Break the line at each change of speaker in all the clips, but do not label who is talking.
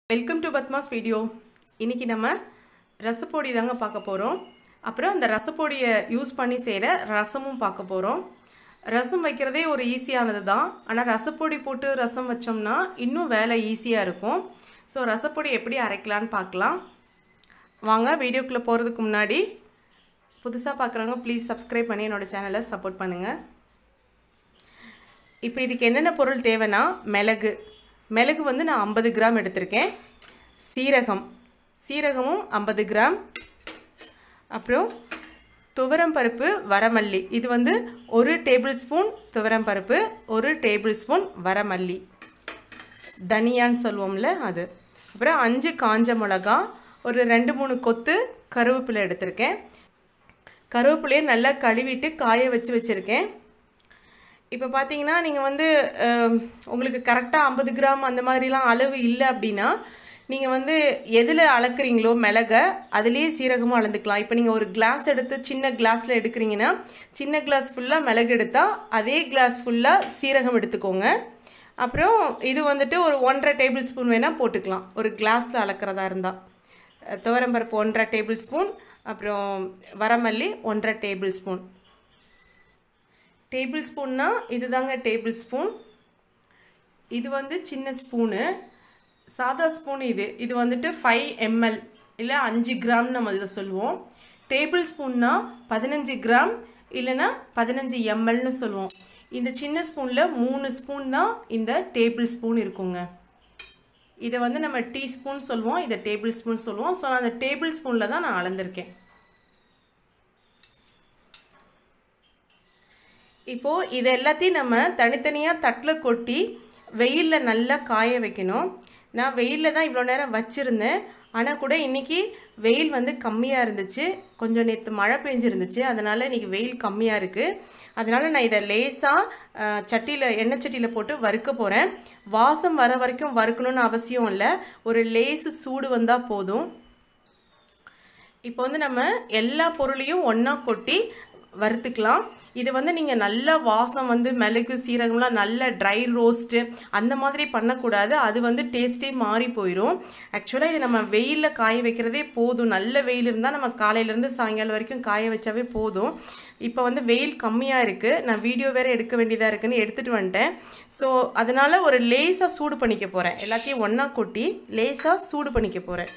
welcome to Padma's video இன்றைக்கி நம்ம ரசப்பொடி தாங்க பார்க்க போகிறோம் அப்புறம் அந்த ரசப்பொடியை யூஸ் பண்ணி செய்கிற ரசமும் பார்க்க போகிறோம் ரசம் வைக்கிறதே ஒரு ஈஸியானது தான் ஆனால் ரசப்பொடி போட்டு ரசம் வச்சோம்னா இன்னும் வேலை ஈஸியாக இருக்கும் ஸோ ரசப்பொடி எப்படி அரைக்கலான்னு பார்க்கலாம் வாங்க வீடியோக்குள்ளே போகிறதுக்கு முன்னாடி புதுசாக பார்க்குறவங்க ப்ளீஸ் சப்ஸ்கிரைப் பண்ணி என்னோடய சேனலை சப்போர்ட் பண்ணுங்கள் இப்போ இதுக்கு என்னென்ன பொருள் தேவைன்னா மிளகு மிளகு வந்து நான் ஐம்பது கிராம் எடுத்திருக்கேன் சீரகம் சீரகமும் ஐம்பது கிராம் அப்புறம் துவரம் பருப்பு வரமல்லி இது வந்து ஒரு டேபிள் ஸ்பூன் துவரம் பருப்பு ஒரு டேபிள் ஸ்பூன் வரமல்லி தனியான்னு சொல்லுவோம்ல அது அப்புறம் அஞ்சு காஞ்ச மிளகா ஒரு ரெண்டு மூணு கொத்து கருவேப்பிலை எடுத்திருக்கேன் கருவேப்பிலையை நல்லா கழுவிட்டு காய வச்சு வச்சுருக்கேன் இப்போ பார்த்தீங்கன்னா நீங்கள் வந்து உங்களுக்கு கரெக்டாக ஐம்பது கிராம் அந்த மாதிரிலாம் அளவு இல்லை அப்படின்னா நீங்கள் வந்து எதில் அளக்குறீங்களோ மிளகை அதுலேயே சீரகமும் அளந்துக்கலாம் இப்போ நீங்கள் ஒரு கிளாஸ் எடுத்து சின்ன கிளாஸில் எடுக்கிறீங்கன்னா சின்ன கிளாஸ் ஃபுல்லாக மிளகு எடுத்தால் அதே கிளாஸ் ஃபுல்லாக சீரகம் எடுத்துக்கோங்க அப்புறம் இது வந்துட்டு ஒரு ஒன்றரை டேபிள் ஸ்பூன் வேணால் போட்டுக்கலாம் ஒரு கிளாஸில் அளக்கிறதா இருந்தால் துவரம்பருப்பு ஒன்றரை டேபிள் ஸ்பூன் அப்புறம் வரமல்லி ஒன்றரை டேபிள் ஸ்பூன் டேபிள் ஸ்பூன்னா இது தாங்க டேபிள் ஸ்பூன் இது வந்து சின்ன ஸ்பூனு சாதா ஸ்பூன் இது இது வந்துட்டு ஃபைவ் எம்எல் இல்லை அஞ்சு கிராம் நம்ம இதை சொல்லுவோம் டேபிள் ஸ்பூன்னா பதினஞ்சு கிராம் இல்லைன்னா பதினஞ்சு எம்எல்னு சொல்லுவோம் இந்த சின்ன ஸ்பூனில் மூணு ஸ்பூன் தான் இந்த டேபிள் ஸ்பூன் இருக்குங்க இதை வந்து நம்ம டீஸ்பூன் சொல்லுவோம் இதை டேபிள் ஸ்பூன் சொல்லுவோம் ஸோ நான் அந்த டேபிள் ஸ்பூனில் தான் நான் அளந்திருக்கேன் இப்போது இது எல்லாத்தையும் நம்ம தனித்தனியாக தட்டில் கொட்டி வெயிலில் நல்லா காய வைக்கணும் நான் வெயிலில் தான் இவ்வளோ நேரம் வச்சுருந்தேன் ஆனால் கூட இன்றைக்கி வெயில் வந்து கம்மியாக இருந்துச்சு கொஞ்சம் நேற்று மழை பெஞ்சிருந்துச்சு அதனால் இன்றைக்கி வெயில் கம்மியாக இருக்குது அதனால் நான் இதை லேசாக சட்டியில் எண்ணெய் சட்டியில் போட்டு வறுக்க போகிறேன் வாசம் வர வரைக்கும் வறுக்கணும்னு அவசியம் இல்லை ஒரு லேசு சூடு வந்தால் போதும் இப்போ வந்து நம்ம எல்லா பொருளையும் ஒன்றா கொட்டி வறுத்துக்கலாம் இது வந்து நீங்கள் நல்ல வாசம் வந்து மிளகு சீரகம்லாம் நல்ல ட்ரை ரோஸ்ட்டு அந்த மாதிரி பண்ணக்கூடாது அது வந்து டேஸ்ட்டே மாறி போயிடும் ஆக்சுவலாக இது நம்ம வெயிலில் காய வைக்கிறதே போதும் நல்ல வெயில் இருந்தால் நம்ம காலையிலேருந்து சாயங்காலம் வரைக்கும் காய வச்சாவே போதும் இப்போ வந்து வெயில் கம்மியாக இருக்குது நான் வீடியோ வேறு எடுக்க வேண்டியதாக இருக்குன்னு எடுத்துகிட்டு வந்துட்டேன் ஸோ அதனால் ஒரு லேஸாக சூடு பண்ணிக்க போகிறேன் எல்லாத்தையும் ஒன்றா கொட்டி லேஸாக சூடு பண்ணிக்க போகிறேன்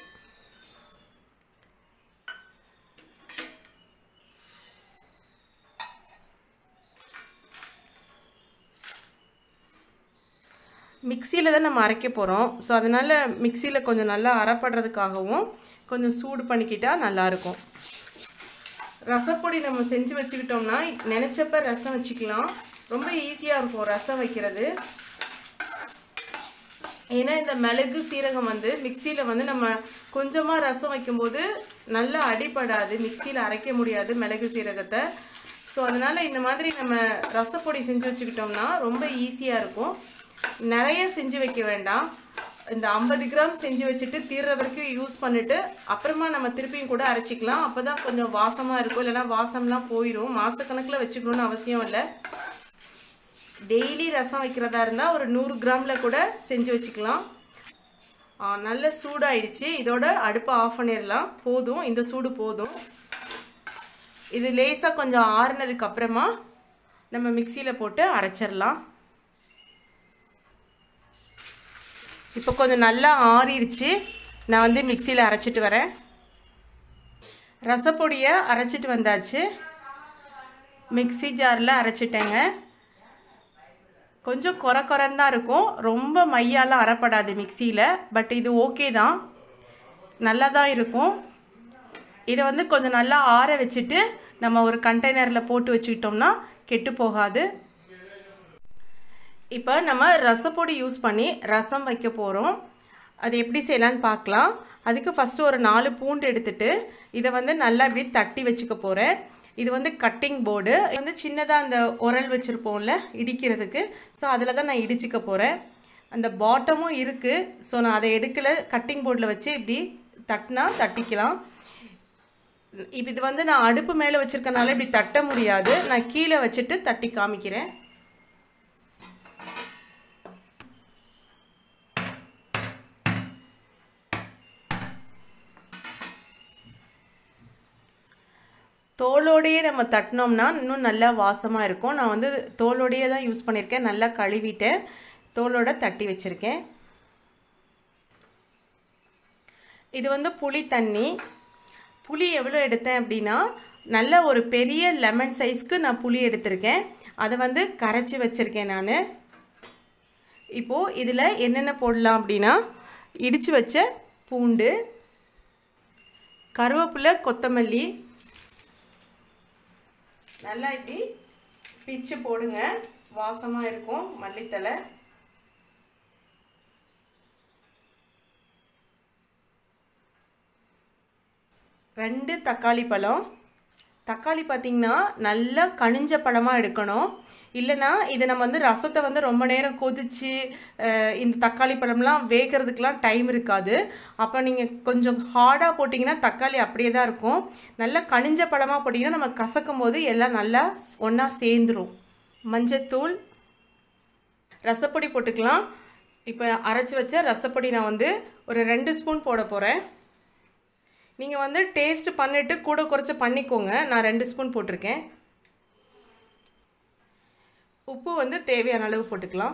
மிக்சியில் தான் நம்ம அரைக்க போகிறோம் ஸோ அதனால் மிக்சியில் கொஞ்சம் நல்லா அரைப்படுறதுக்காகவும் கொஞ்சம் சூடு பண்ணிக்கிட்டால் நல்லாயிருக்கும் ரசப்பொடி நம்ம செஞ்சு வச்சுக்கிட்டோம்னா நினச்சப்ப ரசம் வச்சுக்கலாம் ரொம்ப ஈஸியாக இருக்கும் ரசம் வைக்கிறது ஏன்னா இந்த மிளகு சீரகம் வந்து மிக்சியில் வந்து நம்ம கொஞ்சமாக ரசம் வைக்கும்போது நல்லா அடிப்படாது மிக்சியில் அரைக்க முடியாது மிளகு சீரகத்தை ஸோ அதனால் இந்த மாதிரி நம்ம ரசப்பொடி செஞ்சு வச்சுக்கிட்டோம்னா ரொம்ப ஈஸியாக இருக்கும் நிறைய செஞ்சு வைக்க வேண்டாம் இந்த ஐம்பது கிராம் செஞ்சு வச்சுட்டு தீர்ற வரைக்கும் யூஸ் பண்ணிவிட்டு அப்புறமா நம்ம திருப்பியும் கூட அரைச்சிக்கலாம் அப்போ தான் கொஞ்சம் வாசமாக இருக்கும் இல்லைனா வாசம்லாம் போயிடும் மாதக்கணக்கில் வச்சுக்கணும்னு அவசியம் இல்லை டெய்லி ரசம் வைக்கிறதா இருந்தால் ஒரு நூறு கிராமில் கூட செஞ்சு வச்சுக்கலாம் நல்ல சூடாயிடுச்சு இதோட அடுப்பை ஆஃப் பண்ணிடலாம் போதும் இந்த சூடு போதும் இது லேசாக கொஞ்சம் ஆறுனதுக்கு அப்புறமா நம்ம மிக்சியில் போட்டு அரைச்சிடலாம் இப்போ கொஞ்சம் நல்லா ஆறிடுச்சு நான் வந்து மிக்சியில் அரைச்சிட்டு வரேன் ரசப்பொடியை அரைச்சிட்டு வந்தாச்சு மிக்சி ஜாரில் அரைச்சிட்டேங்க கொஞ்சம் குறை குறைன்னு தான் இருக்கும் ரொம்ப மையாலாம் அரைப்படாது மிக்சியில் பட் இது ஓகே தான் நல்லா தான் இருக்கும் இதை வந்து கொஞ்சம் நல்லா ஆற வச்சுட்டு நம்ம ஒரு கண்டெய்னரில் போட்டு வச்சுக்கிட்டோம்னா கெட்டு போகாது இப்போ நம்ம ரசப்பொடி யூஸ் பண்ணி ரசம் வைக்க போகிறோம் அது எப்படி செய்யலான்னு பார்க்கலாம் அதுக்கு ஃபஸ்ட்டு ஒரு நாலு பூண்டு எடுத்துட்டு இதை வந்து நல்லா இப்படி தட்டி வச்சுக்க போகிறேன் இது வந்து கட்டிங் போர்டு வந்து சின்னதாக அந்த உரல் வச்சுருப்போம்ல இடிக்கிறதுக்கு ஸோ அதில் தான் நான் இடிச்சிக்க போகிறேன் அந்த பாட்டமும் இருக்குது ஸோ நான் அதை எடுக்கலை கட்டிங் போர்டில் வச்சு இப்படி தட்டினா தட்டிக்கலாம் இப்போ இது வந்து நான் அடுப்பு மேலே வச்சுருக்கனால இப்படி தட்ட முடியாது நான் கீழே வச்சுட்டு தட்டி காமிக்கிறேன் தோலோடையே நம்ம தட்டினோம்னா இன்னும் நல்லா வாசமாக இருக்கும் நான் வந்து தோலோடையே தான் யூஸ் பண்ணியிருக்கேன் நல்லா கழுவிட்டேன் தோலோட தட்டி வச்சுருக்கேன் இது வந்து புளி தண்ணி புளி எவ்வளோ எடுத்தேன் அப்படின்னா நல்ல ஒரு பெரிய லெமன் சைஸ்க்கு நான் புளி எடுத்திருக்கேன் அதை வந்து கரைச்சி வச்சுருக்கேன் நான் இப்போது இதில் என்னென்ன போடலாம் அப்படின்னா இடித்து வச்ச பூண்டு கருவேப்பிலை கொத்தமல்லி நல்லா இப்படி பிச்சு போடுங்க வாசமாக இருக்கும் மல்லித்தலை ரெண்டு தக்காளி பழம் தக்காளி பார்த்திங்கன்னா நல்லா கனிஞ்ச பழமாக எடுக்கணும் இல்லைனா இதை நம்ம வந்து ரசத்தை வந்து ரொம்ப நேரம் கொதித்து இந்த தக்காளி பழம்லாம் வேகிறதுக்கெலாம் டைம் இருக்காது அப்போ நீங்கள் கொஞ்சம் ஹார்டாக போட்டிங்கன்னா தக்காளி அப்படியே தான் இருக்கும் நல்லா கனிஞ்ச பழமாக போட்டிங்கன்னா நம்ம கசக்கும் போது எல்லாம் நல்லா ஒன்றா சேர்ந்துடும் மஞ்சத்தூள் ரசப்பொடி போட்டுக்கலாம் இப்போ அரைச்சி வச்ச ரசப்பொடி நான் வந்து ஒரு ரெண்டு ஸ்பூன் போட போகிறேன் நீங்கள் வந்து டேஸ்ட் பண்ணிவிட்டு கூட குறைச்சி பண்ணிக்கோங்க நான் ரெண்டு ஸ்பூன் போட்டிருக்கேன் உப்பு வந்து தேவையான அளவு போட்டுக்கலாம்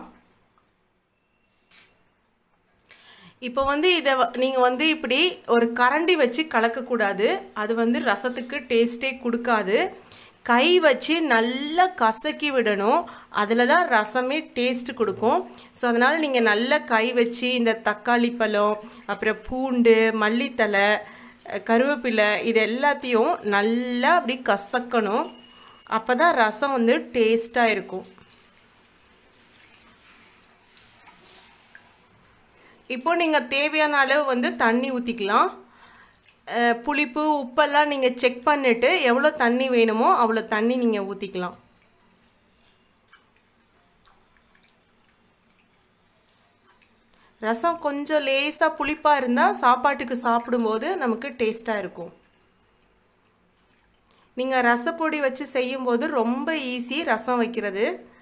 இப்போ வந்து இதை நீங்கள் வந்து இப்படி ஒரு கரண்டி வச்சு கலக்கக்கூடாது அது வந்து ரசத்துக்கு டேஸ்ட்டே கொடுக்காது கை வச்சு நல்லா கசக்கி விடணும் அதில் தான் ரசமே டேஸ்ட் கொடுக்கும் ஸோ அதனால் நீங்கள் நல்லா கை வச்சு இந்த தக்காளி பழம் அப்புறம் பூண்டு மல்லித்தலை கருவேப்பிலை இது எல்லாத்தையும் நல்லா அப்படி கசக்கணும் அப்போ தான் ரசம் வந்து டேஸ்ட்டாக இருக்கும் இப்போ நீங்கள் தேவையான அளவு வந்து தண்ணி ஊற்றிக்கலாம் புளிப்பு உப்பெல்லாம் நீங்கள் செக் பண்ணிவிட்டு எவ்வளோ தண்ணி வேணுமோ அவ்வளோ தண்ணி நீங்கள் ஊற்றிக்கலாம் ரசம் கொஞ்சம் லேசாக புளிப்பாக இருந்தால் சாப்பாட்டுக்கு சாப்பிடும்போது நமக்கு டேஸ்ட்டாக இருக்கும் நீங்கள் ரசப்பொடி வச்சு செய்யும்போது ரொம்ப ஈஸி ரசம் வைக்கிறது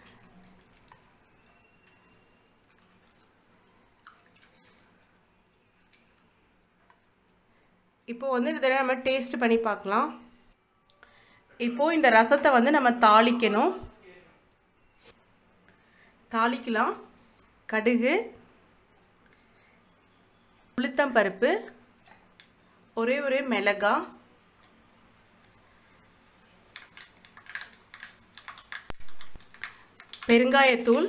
இப்போ வந்து இதில் நம்ம டேஸ்ட் பண்ணி பார்க்கலாம் இப்போது இந்த ரசத்தை வந்து நம்ம தாளிக்கணும் தாளிக்கலாம் கடுகு உளுத்தம் பருப்பு ஒரே ஒரே மிளகா பெருங்காயத்தூள்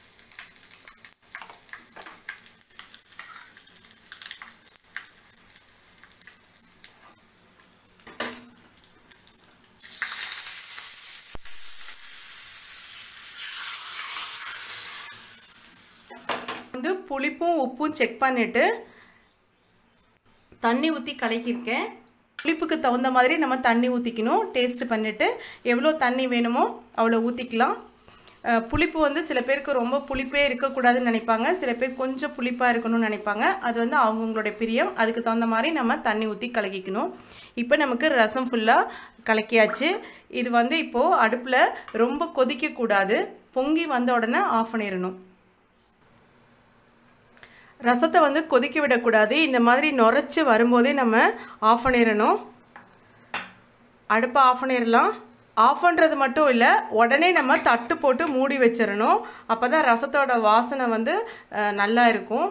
வந்து புளிப்பும் உப்பும் செக் பண்ணிவிட்டு தண்ணி ஊற்றி கலக்கியிருக்கேன் புளிப்புக்கு தகுந்த மாதிரி நம்ம தண்ணி ஊற்றிக்கணும் டேஸ்ட் பண்ணிவிட்டு எவ்வளோ தண்ணி வேணுமோ அவ்வளோ ஊற்றிக்கலாம் புளிப்பு வந்து சில பேருக்கு ரொம்ப புளிப்பே இருக்கக்கூடாதுன்னு நினைப்பாங்க சில பேர் கொஞ்சம் புளிப்பாக இருக்கணும்னு நினைப்பாங்க அது வந்து அவங்கவுங்களுடைய பிரியம் அதுக்கு தகுந்த மாதிரி நம்ம தண்ணி ஊற்றி கலக்கிக்கணும் இப்போ நமக்கு ரசம் ஃபுல்லாக கலக்கியாச்சு இது வந்து இப்போது அடுப்பில் ரொம்ப கொதிக்கக்கூடாது பொங்கி வந்த உடனே ஆஃப் பண்ணிடணும் ரசத்தை வந்து கொதிக்க விடக்கூடாது இந்த மாதிரி நுரைச்சி வரும்போதே நம்ம ஆஃப் பண்ணிடணும் அடுப்பை ஆஃப் பண்ணிடலாம் ஆஃப் பண்ணுறது மட்டும் இல்லை உடனே நம்ம தட்டு போட்டு மூடி வச்சிடணும் அப்போ தான் ரசத்தோட வாசனை வந்து நல்லா இருக்கும்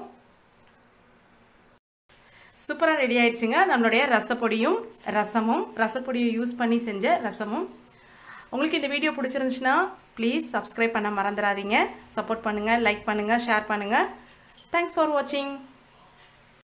சூப்பராக ரெடி ஆயிடுச்சுங்க நம்மளுடைய ரசப்பொடியும் ரசமும் ரசப்பொடியை யூஸ் பண்ணி செஞ்ச ரசமும் உங்களுக்கு இந்த வீடியோ பிடிச்சிருந்துச்சுன்னா ப்ளீஸ் சப்ஸ்கிரைப் பண்ண மறந்துடாதீங்க சப்போர்ட் பண்ணுங்கள் லைக் பண்ணுங்கள் ஷேர் பண்ணுங்கள் தேங்க்ஸ் ஃபார் வாட்சிங்